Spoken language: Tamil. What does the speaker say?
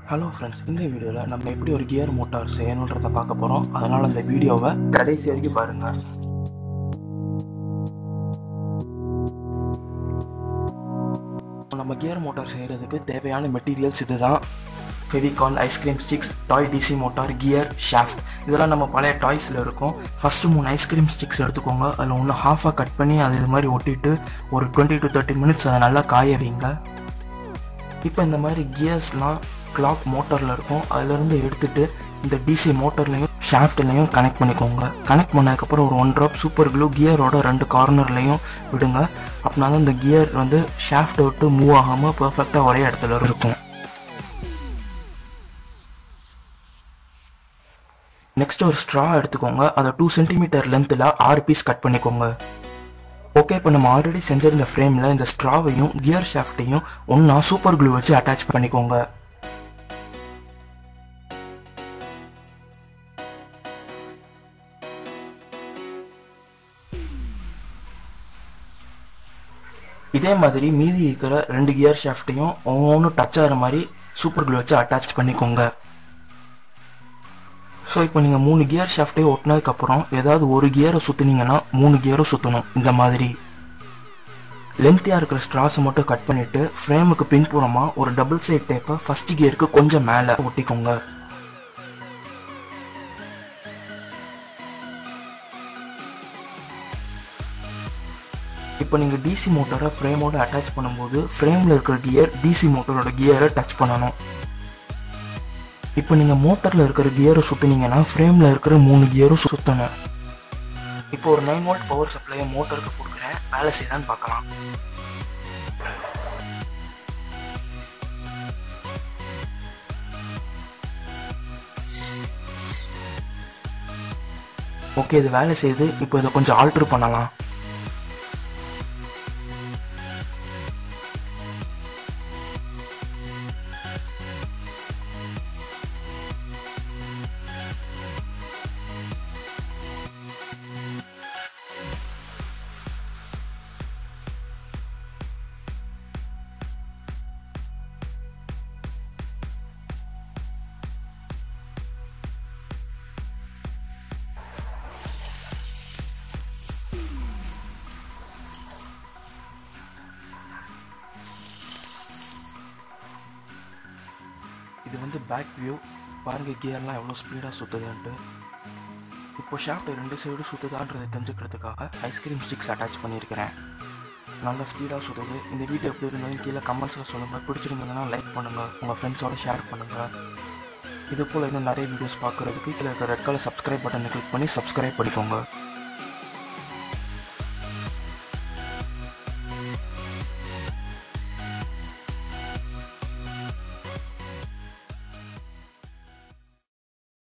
ஹலோ ஃப்ரெண்ட்ஸ் இந்த வீடியோவில் நம்ம எப்படி ஒரு கியர் மோட்டார் செய்யணுன்றதை பார்க்க போகிறோம் அதனால் அந்த வீடியோவை கடைசி வரைக்கும் பாருங்கள் நம்ம கியர் மோட்டார் செய்கிறதுக்கு தேவையான மெட்டீரியல்ஸ் இதுதான் Fevicol ice cream sticks toy DC motor gear shaft இதெல்லாம் நம்ம பழைய டாய்ஸில் இருக்கும் ஃபஸ்ட்டு மூணு ஐஸ்கிரீம் ஸ்டிக்ஸ் எடுத்துக்கோங்க அதில் ஒன்று ஹாஃபாக கட் பண்ணி அது இது மாதிரி ஒட்டிட்டு ஒரு டுவெண்ட்டி டு தேர்ட்டி மினிட்ஸ் அதை நல்லா காய வைங்க இப்போ இந்த மாதிரி கியர்ஸ்லாம் கிளாக் மோட்டரில் இருக்கும் அதுலேருந்து எடுத்துட்டு இந்த டிசி மோட்டர்லையும் ஷாஃப்ட்லையும் கனெக்ட் பண்ணிக்கோங்க கனெக்ட் பண்ணதுக்கப்புறம் ஒரு ஒன் ட்ராப் சூப்பர் க்ளூ கியரோட ரெண்டு கார்னர்லையும் விடுங்க அப்படின்னா தான் இந்த கியர் வந்து ஷாஃப்ட்டை விட்டு மூவ் ஆகாமல் பர்ஃபெக்டாக ஒரே இடத்துல இருக்கும் நெக்ஸ்ட் ஒரு ஸ்ட்ரா எடுத்துக்கோங்க அதை டூ சென்டிமீட்டர் லென்த்தில் ஆறு பீஸ் கட் பண்ணிக்கோங்க ஓகே இப்போ நம்ம ஆல்ரெடி செஞ்சிருந்த ஃப்ரேமில் இந்த ஸ்ட்ராவையும் கியர் ஷாஃப்ட்டையும் ஒன்றா சூப்பர் க்ளூ வச்சு அட்டாச் பண்ணிக்கோங்க இதே மாதிரி மீதி இருக்கிற ரெண்டு கியர் ஷாஃப்ட்டையும் ஒவ்வொன்று டச் ஆகிற மாதிரி சூப்பர் க்ளூ வச்சு அட்டாச் பண்ணிக்கோங்க ஸோ இப்போ நீங்கள் மூணு கியர் ஷாஃப்ட்டே ஒட்டினதுக்கப்புறம் ஏதாவது ஒரு கியரை சுற்றுனீங்கன்னா மூணு கியரும் சுற்றணும் இந்த மாதிரி லென்த்தியாக இருக்கிற ஸ்ட்ராஸை மட்டும் கட் பண்ணிவிட்டு ஃப்ரேமுக்கு பின்புறமாக ஒரு டபுள் சைட் டேப்பை ஃபஸ்ட் கியருக்கு கொஞ்சம் மேலே ஒட்டிக்கோங்க இப்போ நீங்கள் டிசி மோட்டரை ஃப்ரேமோட அட்டாச் பண்ணும்போது ஃப்ரேமில் இருக்கிற கியர் டிசி மோட்டரோட கியரை டச் பண்ணணும் இப்போ நீங்கள் மோட்டரில் இருக்கிற கியரை சுற்றுனீங்கன்னா ஃப்ரேமில் இருக்கிற மூணு கியரும் சுற்றணும் இப்போ ஒரு நைன் வோல்ட் பவர் சப்ளையை மோட்டருக்கு கொடுக்குறேன் வேலை செய்தான்னு பார்க்கலாம் ஓகே இது வேலை செய்து இப்போ இதை கொஞ்சம் ஆல்ட்ரு பண்ணலாம் இது வந்து பேக் வியூ பாருங்கள் கியர்லாம் எவ்வளோ ஸ்பீடாக சுற்றுதுன்ட்டு இப்போ ஷாஃப்ட் ரெண்டு சைடு சுற்றுதான்றதை தெரிஞ்சுக்கிறதுக்காக ஐஸ்கிரீம் ஸ்டிக்ஸ் அட்டாச் பண்ணியிருக்கிறேன் நல்லா ஸ்பீடாக சுற்றுது இந்த வீடியோ எப்படி இருந்ததுன்னு கீழே கமெண்ட்ஸில் சொல்லுங்கள் பிடிச்சிருந்ததுன்னா லைக் பண்ணுங்கள் உங்கள் ஃப்ரெண்ட்ஸோட ஷேர் பண்ணுங்கள் இது போல் இன்னும் நிறைய வீடியோஸ் பார்க்குறதுக்கு கீழே இருக்க ரெட் கலர் சப்ஸ்கிரைப் பட்டனை கிளிக் பண்ணி சப்ஸ்கிரைப் பண்ணிக்கோங்க